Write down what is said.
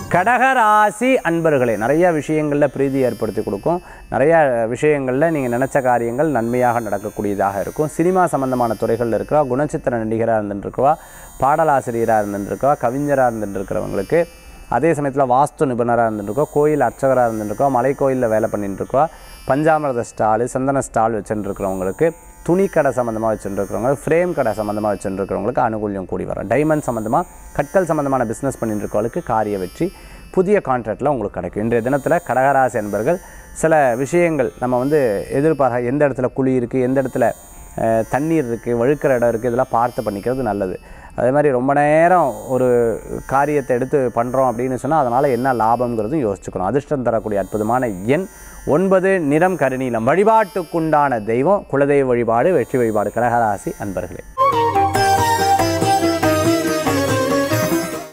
கடகராசி அன்பர்களே நிறைய விஷயங்களில் பிரீதி ஏற்படுத்தி கொடுக்கும் நிறைய விஷயங்களில் நீங்கள் நினச்ச காரியங்கள் நன்மையாக நடக்கக்கூடியதாக இருக்கும் சினிமா சம்பந்தமான துறைகளில் இருக்கிறவா குணச்சித்திர நடிகராக இருந்துட்டுருக்கவா பாடலாசிரியராக இருந்துட்டுருக்கவா கவிஞராக இருந்துட்டுருக்கிறவங்களுக்கு அதே சமயத்தில் வாஸ்து நிபுணராக இருந்துருக்கோ கோயில் அர்ச்சகராக இருந்துருக்கோ மலை கோயிலில் வேலை பண்ணிட்டு இருக்கோம் பஞ்சாமிரத ஸ்டாலு சந்தன ஸ்டால் வச்சுருக்கிறவங்களுக்கு துணி கடை சம்மந்தமாக வச்சுருக்கிறவங்க ஃப்ரேம் கடை சம்மந்தமாக வச்சுருக்கிறவங்களுக்கு அனுகூல்யம் கூடி வரும் டைமண்ட் சம்மந்தமாக கற்கள் சம்மந்தமான பிஸ்னஸ் பண்ணிட்டு இருக்கவங்களுக்கு காரிய வெற்றி புதிய கான்ட்ராக்டில் உங்களுக்கு கிடைக்கும் இன்றைய தினத்தில் கடகராசி என்பர்கள் சில விஷயங்கள் நம்ம வந்து எதிர்பார்க்க எந்த இடத்துல குழி இருக்குது எந்த இடத்துல அஹ், தண்ணீர் இருக்குது வழுக்கிற இடம் இருக்குது இதெல்லாம் பார்த்து பண்ணிக்கிறது நல்லது அதே மாதிரி ரொம்ப நேரம் ஒரு காரியத்தை எடுத்து பண்ணுறோம் அப்படின்னு சொன்னால் அதனால் என்ன லாபங்கிறதும் யோசிச்சுக்கணும் அதிர்ஷ்டம் தரக்கூடிய அற்புதமான எண் ஒன்பது நிறம் கருநீலம் வழிபாட்டுக்குண்டான தெய்வம் குலதெய்வ வழிபாடு வெற்றி வழிபாடு கடகராசி அன்பர்களே